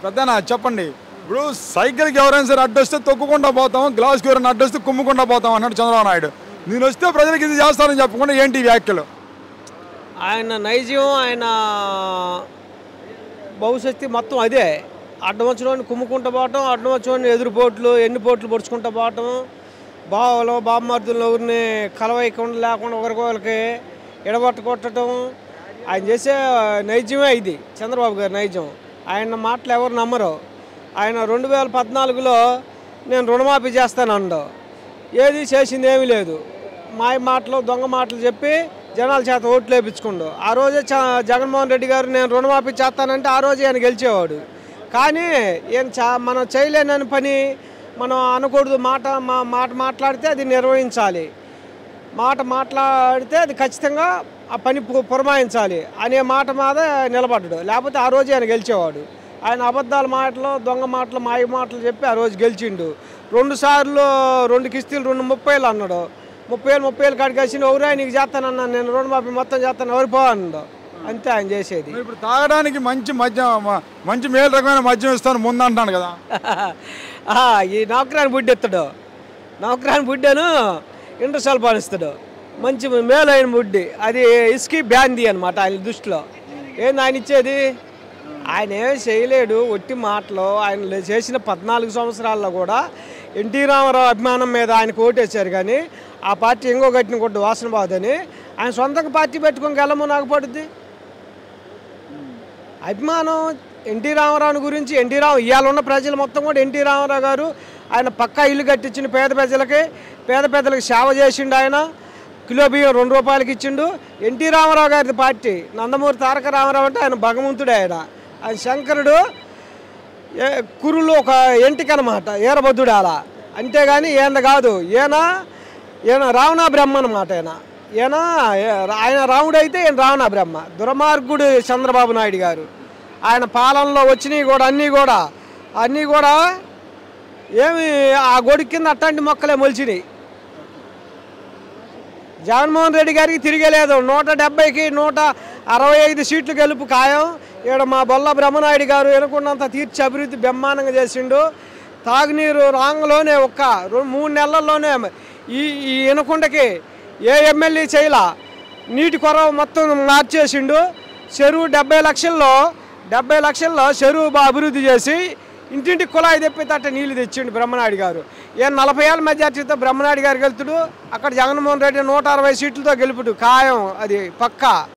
పెద్దనా చెప్పండి ఇప్పుడు సైకిల్కి ఎవరైనా సరే అడ్డొస్తే తొక్కుకుండా పోతాం గ్లాస్కి ఎవరైనా అడ్డొస్తే కుమ్ముకుండా పోతాం అన్నాడు చంద్రబాబు నాయుడు నేను వస్తే ప్రజలకు ఇది చేస్తానని చెప్పకుండా ఏంటి ఈ వ్యాఖ్యలు ఆయన నైజం ఆయన భవిష్యత్తు మొత్తం అదే అడ్డం వచ్చినోడిని కుమ్ముకుంటూ పోవటం అడ్డం వచ్చినోడిని ఎదురు పోట్లు ఎన్ని పోట్లు పొడుచుకుంటూ పోవటం బావలు బామ్మర్దులు ఎవరిని కలవైకుండా లేకుండా ఒకరికొకరికి ఎడగొట్ట కొట్టడం ఆయన చేసే నైజమే ఇది చంద్రబాబు గారి నైజం ఆయన మాటలు ఎవరు నమ్మరు ఆయన రెండు వేల పద్నాలుగులో నేను రుణమాఫీ చేస్తానండు ఏది చేసింది ఏమీ లేదు మాయ మాటలు దొంగ మాటలు చెప్పి జనాల చేత ఓట్లు వేయించుకుండు ఆ రోజే చ- జగన్మోహన్ రెడ్డి గారు నేను రుణమాఫీ చేస్తానంటే ఆ రోజే ఆయన గెలిచేవాడు కానీ ఏం చా మనం చేయలేనని పని మనం అనకూడదు మాట మా మాట మాట్లాడితే అది నిర్వహించాలి మాట మాట్లాడితే అది ఖచ్చితంగా ఆ పని పు- పురమాయించాలి అనే మాట మీద నిలబడ్డాడు లేకపోతే ఆ రోజే ఆయన గెలిచేవాడు ఆయన అబద్ధాల మాటలు దొంగ మాటలు మాయ మాటలు చెప్పి ఆ రోజు గెలిచిండు రెండు సార్లు రెండు కిస్తీలు రెండు ముప్పైలు అన్నాడు ముప్పై వేలు ముప్పై వేలు కాడికి వచ్చి ఎవరు నీకు చేస్తానన్నా నేను రుణమాఫీ మొత్తం చేస్తాను ఎవరు పో అన్నాడు అంతే ఆయన చేసేది మరి ఇప్పుడు తాగడానికి మంచి మద్యం మ- మంచి మేలు రకమైన మద్యం ఇస్తాను ముందు అంటాను కదా ఆ, ఈ నౌకరాని బుడ్డి ఎత్తాడు నౌకరాని బుడ్డను ఇంటర్సల్ పాలిస్తాడు మంచి మేలైన బుడ్డి అది ఇస్కీ బ్యాంది అనమాట ఆయన దృష్టిలో ఏంది ఆయన ఇచ్చేది ఆయన ఏం చేయలేడు ఒట్టి మాటలు ఆయన లే- చేసిన పద్నాలుగు సంవత్సరాల్లో కూడా ఎన్టీ రామారావు అభిమానం మీద ఆయనకు ఓటేశారు కానీ ఆ పార్టీ ఇంకో గట్టిన కొట్టు వాసన బాదని ఆయన సొంతంగా పార్టీ పెట్టుకొని గెలము నాకు పడుద్ది అభిమానం ఎన్టీ రామారావు గురించి ఎన్టీ రావు ఇవాళ ఉన్న ప్రజలు మొత్తం కూడా ఎన్టీ రామారావు గారు ఆయన పక్కా ఇల్లు కట్టించిన పేద ప్రజలకి పేద పెద్దలకు సేవ చేసిండు ఆయన కిలో బియ్యం రెండు రూపాయలకి ఇచ్చిండు ఎన్టీ రామారావు గారి పార్టీ నందమూరి తారక రామారావు అంటే ఆయన భగవంతుడు ఆయన ఆయన శంకరుడు ఏ- కురులు ఒక ఎంటిక అనమాట ఈరబద్దుడు అలా అంతేగాని ఈయన కాదు ఈయన ఈయన రావణ బ్రహ్మ అనమాట ఈయన ఈయన ఏ- ఆయన రాముడు అయితే ఈయన రావణ బ్రహ్మ దుర్మార్గుడు చంద్రబాబు నాయుడు గారు ఆయన పాలనలో వచ్చినవి కూడా అన్నీ కూడా అన్నీ కూడా ఏమి ఆ గొడుగు కింద అట్లాంటి మొక్కలే మొలిచినాయి జగన్మోహన్ రెడ్డి గారికి తిరిగలేదు నూట డెబ్బైకి నూట అరవై ఐదు సీట్లు గెలుపు ఖాయం ఇక్కడ మా బొల్ల బ్రహ్మనాయుడు గారు ఎనుకున్నంత తీర్చి అభివృద్ధి బ్రహ్మాండంగా చేసిండు తాగునీరు రాంగలోనే ఒక్క రెండు మూడు నెలల్లోనే ఈ ఈ ఎనుకుండకి ఏ ఎమ్మెల్యే చేయలా నీటి కొరవ మొత్తం మార్చేసిండు చెరువు డెబ్బై లక్షల్లో డెబ్బై లక్షల్లో చెరువు బాగా అభివృద్ధి చేసి ఇంటింటికి కుళాయి తెప్పితే నీళ్లు తెచ్చిండు బ్రహ్మనాయుడు గారు ఏ నలభై ఏళ్ళ మెజార్టీతో బ్రహ్మనాయుడు గారు గెలుతుడు అక్కడ జగన్మోహన్ రెడ్డి నూట అరవై సీట్లతో గెలుపుడు ఖాయం అది పక్కా